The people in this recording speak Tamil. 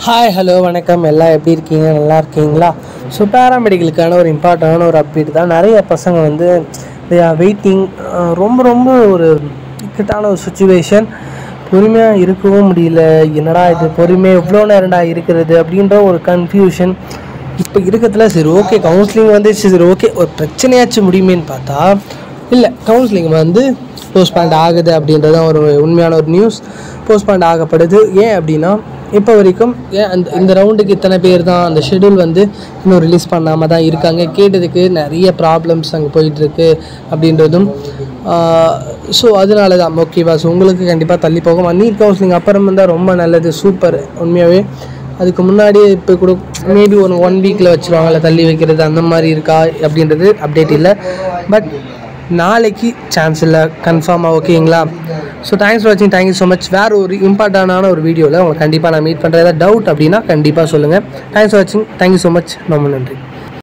ஹாய் ஹலோ வணக்கம் எல்லாம் எப்படி இருக்கீங்க நல்லா இருக்கீங்களா ஸோ பேராமெடிக்கலுக்கான ஒரு இம்பார்ட்டண்டான ஒரு அப்டேட் தான் நிறைய பசங்க வந்து தே ஆர் வெயிட்டிங் ரொம்ப ரொம்ப ஒரு இக்கட்டான ஒரு சுச்சுவேஷன் பொறுமையாக இருக்கவும் முடியல என்னடா இது பொறுமையாக எவ்வளோ நேரம்டா இருக்கிறது அப்படின்ற ஒரு கன்ஃபியூஷன் இப்போ இருக்கிறதுல சரி ஓகே கவுன்சிலிங் வந்து சரி ஓகே ஒரு பிரச்சனையாச்சும் முடியுமேன்னு பார்த்தா இல்லை கவுன்சிலிங் வந்து போஸ்ட்பாண்ட் ஆகுது அப்படின்றது தான் ஒரு உண்மையான ஒரு நியூஸ் போஸ்ட்பாண்ட் ஆகப்படுது ஏன் அப்படின்னா இப்போ வரைக்கும் ஏன் அந்த இந்த ரவுண்டுக்கு இத்தனை பேர் தான் அந்த ஷெடியூல் வந்து இன்னும் ரிலீஸ் பண்ணாமல் தான் இருக்காங்க கேட்டதுக்கு நிறைய ப்ராப்ளம்ஸ் அங்கே போயிட்டுருக்கு அப்படின்றதும் ஸோ அதனால தான் ஓகேவா ஸோ உங்களுக்கு கண்டிப்பாக தள்ளி போகும் நீட் கவுன்சிலிங் அப்புறம் தான் ரொம்ப நல்லது சூப்பர் உண்மையாகவே அதுக்கு முன்னாடி இப்போ கூட மேபி ஒரு ஒன் வீக்கில் வச்சுருவாங்கல்ல தள்ளி வைக்கிறது அந்த மாதிரி இருக்கா அப்படின்றது அப்டேட் இல்லை பட் நாளைக்கு சான்ஸ் இல்லை கன்ஃபார்மாக ஓகேங்களா ஸோ தேங்க்ஸ் ஃபார் வாட்சிங் தேங்க்யூ ஸோ மச் வேறு ஒரு இம்பார்ட்டண்டான ஒரு வீடியோவில் உங்களுக்கு கண்டிப்பாக நான் மீட் பண்ணுறேன் ஏதாவது டவுட் அப்படின்னா கண்டிப்பாக சொல்லுங்கள் தேங்க்ஸ் ஃபார் வாட்சிங் தேங்க்யூ ஸோ மச் ரொம்ப நன்றி